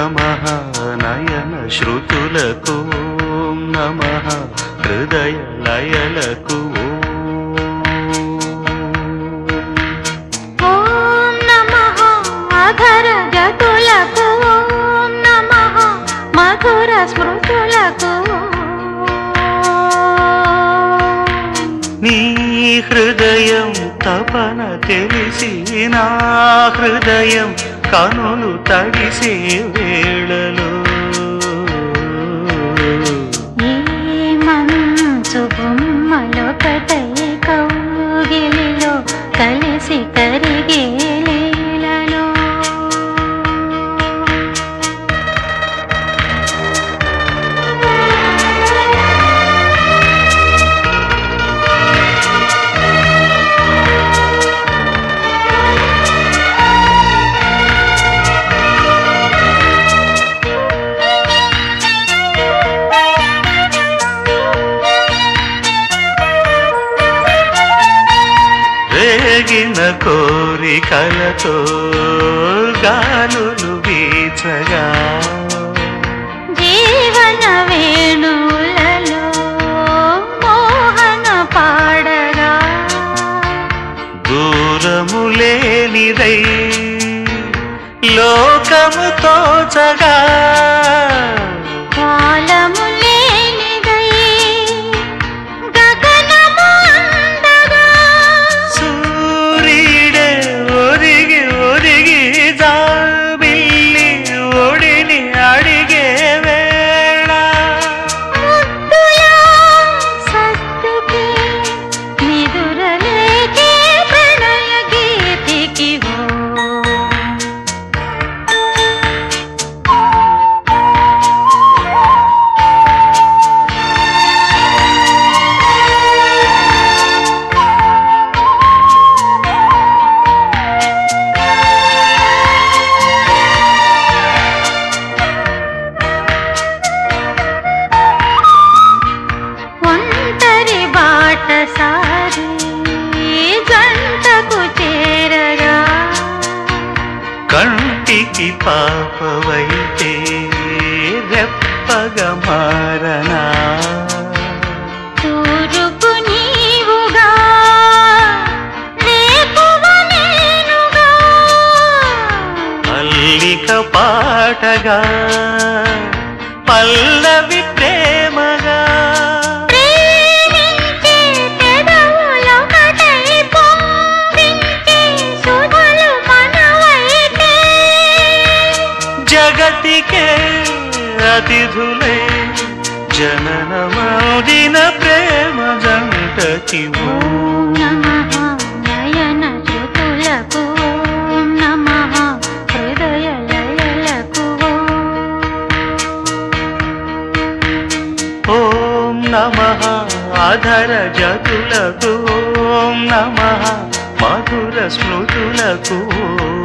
నమ నయన శృతులకు ఓం నమ హృదయ లయలకు ఓం నమః అధర జతులకు ఓం నమః మధుర స్మృతులకు నీ హృదయం తపన తెలిసి నా హృదయం కనులు తడిసే వేళలో ఈ మంచు బొమ్మలొకటై కౌగిలిలో కలిసి కరిగే లీలలో రేగిన కోరికలతో గాలులు వీచగా జీవన వేణువులలో మోహన పాడగా దూరము లేనిదై లోకము తోచగా కాలము లేనిదై గగనము అందగా సూర్యుడే ఒరిగి ఒరిగి జాబిల్లి ఒడిని అడిగే వేళ ముద్దులా సత్తుకి నిదురలేకే ప్రణయ గీతికి ఓ ఒంటరి బాట సారి గంటకు చేరగా కంటికి పాపవైతే రెప్పగ మారనా తూరుపు నీవుగా రేపువ నేనుగా అల్లిక పాటగా పల్లవి ప్రేమగా ప్రేమించే పెదవులొకటై పొంగించే సుధలు మనవైతే జగతికే అతిథులే జననమౌదిన ప్రేమ జంటకి ఓం నమః నయన శృతులకు ఓం నమః హృదయ లయలకు ఓం నమ అధర జతులకు ఓం నమ మధుర స్మృతులకు